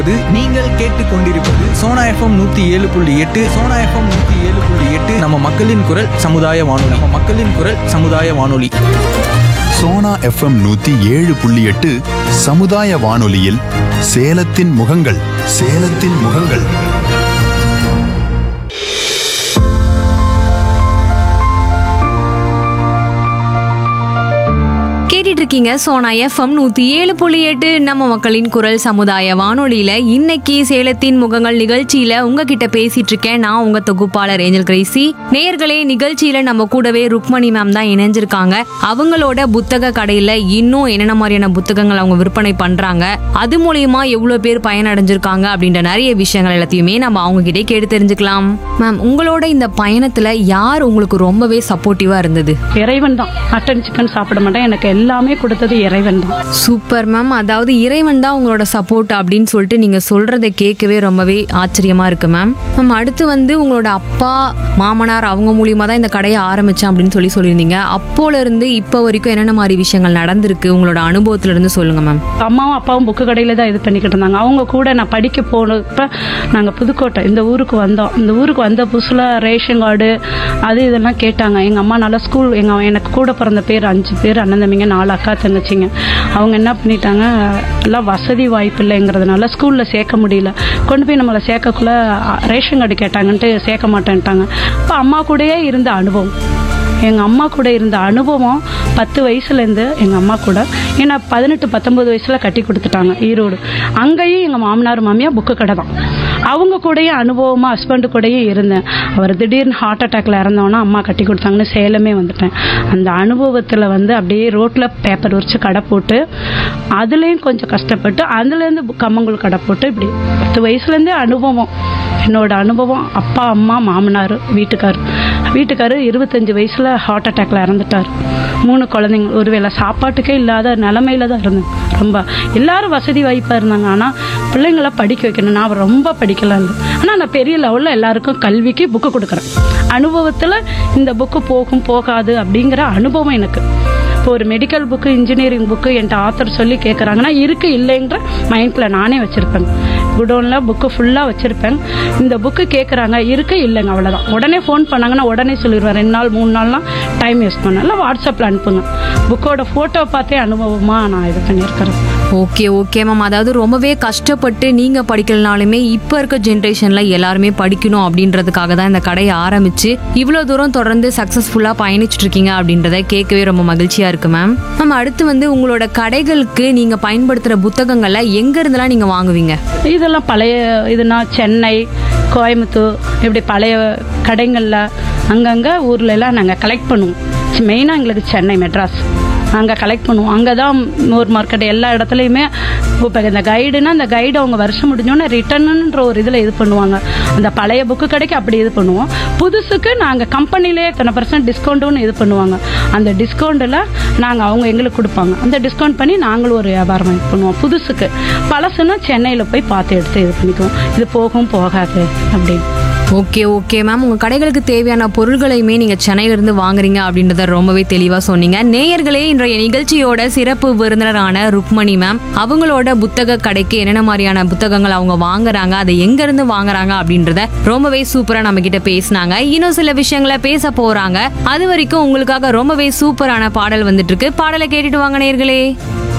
இது நீங்கள் கேட்டுக்கொண்டிருப்பது சோனா எஃப்எம் நூத்தி ஏழு புள்ளி எட்டு சோனா எஃப்எம் நூத்தி ஏழு புள்ளி எட்டு நம்ம மக்களின் குரல் சமுதாய வானொலி நம்ம மக்களின் குரல் சமுதாய வானொலி சோனா எஃப்எம் நூத்தி ஏழு புள்ளி எட்டு சமுதாய வானொலியில் சேலத்தின் முகங்கள் சேலத்தின் முகங்கள் கேட்டுட்டு இருக்கீங்க சோனா எஃப்எம் நூத்தி ஏழு புள்ளி எட்டு நம்ம மக்களின் குரல் சமுதாய வானொலியில இன்னைக்கு சேலத்தின் முகங்கள் நிகழ்ச்சியில உங்ககிட்ட பேசிட்டு இருக்கேன் நான் உங்க தொகுப்பாளர் ஏஞ்சல் கிரேசி நேயர்களே நிகழ்ச்சியில நம்ம கூடவே ருக்மணி மேம் தான் இணைஞ்சிருக்காங்க அவங்களோட புத்தக கடையில இன்னும் என்னென்ன மாதிரியான புத்தகங்கள் அவங்க விற்பனை பண்றாங்க அது மூலியமா எவ்வளவு பேர் பயனடைஞ்சிருக்காங்க அப்படின்ற நிறைய விஷயங்கள் எல்லாத்தையுமே நம்ம அவங்க கிட்டே கேட்டு தெரிஞ்சுக்கலாம் மேம் உங்களோட இந்த பயணத்துல யார் உங்களுக்கு ரொம்பவே சப்போர்ட்டிவா இருந்தது இறைவன் தான் மட்டன் சிக்கன் சாப்பிட மாட்டேன் எனக்கு எல்லாமே கொடுத்தது இறைவன் தான் சூப்பர் மேம் அதாவது இறைவன் தான் உங்களோட சப்போர்ட் அப்படின்னு சொல்லிட்டு நீங்க சொல்றதை கேட்கவே ரொம்பவே ஆச்சரியமா இருக்கு மேம் மேம் அடுத்து வந்து உங்களோட அப்பா மாமனார் அவங்க மூலியமா தான் இந்த கடையை ஆரம்பிச்சேன் அப்படின்னு சொல்லி சொல்லியிருந்தீங்க அப்போல இருந்து இப்போ வரைக்கும் என்னென்ன மாதிரி விஷயங்கள் நடந்திருக்கு உங்களோட அனுபவத்துல இருந்து சொல்லுங்க மேம் அம்மாவும் அப்பாவும் புக்கு கடையில் தான் இது பண்ணிக்கிட்டு இருந்தாங்க அவங்க கூட நான் படிக்க போனப்ப நாங்கள் புதுக்கோட்டை இந்த ஊருக்கு வந்தோம் இந்த ஊருக்கு வந்த புதுசில் ரேஷன் கார்டு அது இதெல்லாம் கேட்டாங்க எங்கள் அம்மா நல்லா ஸ்கூல் எங்கள் எனக்கு கூட பிறந்த பேர் அஞ்சு பேர் அண்ணன் தம்பிங்க நாலு அக்கா தங்கச்சிங்க அவங்க என்ன பண்ணிட்டாங்க எல்லாம் வசதி வாய்ப்பு இல்லைங்கிறதுனால ஸ்கூலில் சேர்க்க முடியல கொண்டு போய் நம்மளை சேர்க்கக்குள்ள அ, ரேஷன் கார்டு கேட்டாங்கன்ட்டு சேர்க்க மாட்டேன்ட்டாங்க அப்போ அம்மா கூடயே இருந்த அனுபவம் எங்கள் அம்மா கூட இருந்த அனுபவம் பத்து வயசுலேருந்து எங்கள் அம்மா கூட ஏன்னா பதினெட்டு பத்தொம்பது வயசில் கட்டி கொடுத்துட்டாங்க ஈரோடு அங்கேயும் எங்கள் மாமனார் மாமியார் புக்கு கடை தான் அவங்க கூடயே அனுபவமாக ஹஸ்பண்டு கூடயே இருந்தேன் அவர் திடீர்னு ஹார்ட் அட்டாக்ல இறந்தோன்னா அம்மா கட்டி கொடுத்தாங்கன்னு சேலமே வந்துட்டேன் அந்த அனுபவத்தில் வந்து அப்படியே ரோட்டில் பேப்பர் வச்சு கடை போட்டு அதுலேயும் கொஞ்சம் கஷ்டப்பட்டு அதுலேருந்து கம்மங்கூழ் கடை போட்டு இப்படி பத்து வயசுலேருந்தே அனுபவம் என்னோட அனுபவம் அப்பா அம்மா மாமனார் வீட்டுக்கார் வீட்டுக்காரு இருபத்தஞ்சு வயசுல ஹார்ட் அட்டாக்ல இறந்துட்டார் மூணு குழந்தைங்க ஒருவேளை சாப்பாட்டுக்கே இல்லாத நிலமையில தான் இருந்தேன் ரொம்ப எல்லாரும் வசதி வாய்ப்பா இருந்தாங்க ஆனா பிள்ளைங்கள படிக்க வைக்கணும் நான் ரொம்ப படிக்கலாம் ஆனா நான் பெரிய லெவல்ல எல்லாருக்கும் கல்விக்கு புக்கு கொடுக்குறேன் அனுபவத்துல இந்த புக்கு போகும் போகாது அப்படிங்கிற அனுபவம் எனக்கு இப்போ ஒரு மெடிக்கல் புக்கு இன்ஜினியரிங் புக்கு என்கிட்ட ஆத்தர் சொல்லி கேட்குறாங்கன்னா இருக்கு இல்லைங்கிற மைண்டில் நானே வச்சுருப்பேன் குடோனில் புக்கு ஃபுல்லாக வச்சுருப்பேன் இந்த புக்கு கேட்குறாங்க இருக்கு இல்லைங்க அவ்வளோதான் உடனே ஃபோன் பண்ணாங்கன்னா உடனே சொல்லிடுவேன் ரெண்டு நாள் மூணு நாள்லாம் டைம் வேஸ்ட் பண்ணல வாட்ஸ்அப்பில் அனுப்புங்க புக்கோட ஃபோட்டோ பார்த்தே அனுபவமாக நான் இது பண்ணியிருக்கிறேன் ஓகே ஓகே மேம் அதாவது ரொம்பவே கஷ்டப்பட்டு நீங்க படிக்கலனாலுமே இப்போ இருக்க ஜென்ரேஷன்ல எல்லாருமே படிக்கணும் அப்படின்றதுக்காக தான் இந்த கடையை ஆரம்பிச்சு இவ்வளவு தூரம் தொடர்ந்து சக்சஸ்ஃபுல்லா பயணிச்சுட்டு இருக்கீங்க அப்படின்றத கேட்கவே ரொம்ப மகிழ்ச்சியா இருக்கு மேம் மேம் அடுத்து வந்து உங்களோட கடைகளுக்கு நீங்க பயன்படுத்துற புத்தகங்களை எங்க இருந்தெல்லாம் நீங்க வாங்குவீங்க இதெல்லாம் பழைய இதுனா சென்னை கோயம்புத்தூர் இப்படி பழைய கடைகளில் அங்கங்கே ஊர்ல எல்லாம் நாங்கள் கலெக்ட் பண்ணுவோம் மெயினாக எங்களுக்கு சென்னை மெட்ராஸ் அங்கே கலெக்ட் பண்ணுவோம் அங்கே தான் ஒரு மார்க்கெட் எல்லா இடத்துலையுமே இப்போ இந்த கைடுனா அந்த கைடு அவங்க வருஷம் முடிஞ்சோன்னே ரிட்டர்னுன்ற ஒரு இதில் இது பண்ணுவாங்க அந்த பழைய புக்கு கடைக்கு அப்படி இது பண்ணுவோம் புதுசுக்கு நாங்கள் கம்பெனிலே எத்தனை பர்சன்ட் டிஸ்கவுண்ட்டுன்னு இது பண்ணுவாங்க அந்த டிஸ்கவுண்ட்டில் நாங்கள் அவங்க எங்களுக்கு கொடுப்பாங்க அந்த டிஸ்கவுண்ட் பண்ணி நாங்களும் ஒரு வியாபாரம் இது பண்ணுவோம் புதுசுக்கு பழசுன்னா சென்னையில் போய் பார்த்து எடுத்து இது பண்ணிக்குவோம் இது போகும் போகாது அப்படின்னு ஓகே ஓகே மேம் உங்க கடைகளுக்கு தேவையான பொருள்களையுமே நீங்க சென்னையில இருந்து வாங்குறீங்க அப்படின்றத ரொம்பவே தெளிவா சொன்னீங்க நேயர்களே இன்றைய நிகழ்ச்சியோட சிறப்பு விருந்தினரான ருக்மணி மேம் அவங்களோட புத்தக கடைக்கு என்னென்ன மாதிரியான புத்தகங்கள் அவங்க வாங்குறாங்க அதை எங்க இருந்து வாங்குறாங்க அப்படின்றத ரொம்பவே சூப்பரா நம்ம கிட்ட பேசினாங்க இன்னும் சில விஷயங்களை பேச போறாங்க அது வரைக்கும் உங்களுக்காக ரொம்பவே சூப்பரான பாடல் வந்துட்டு இருக்கு பாடலை கேட்டுட்டு வாங்க நேயர்களே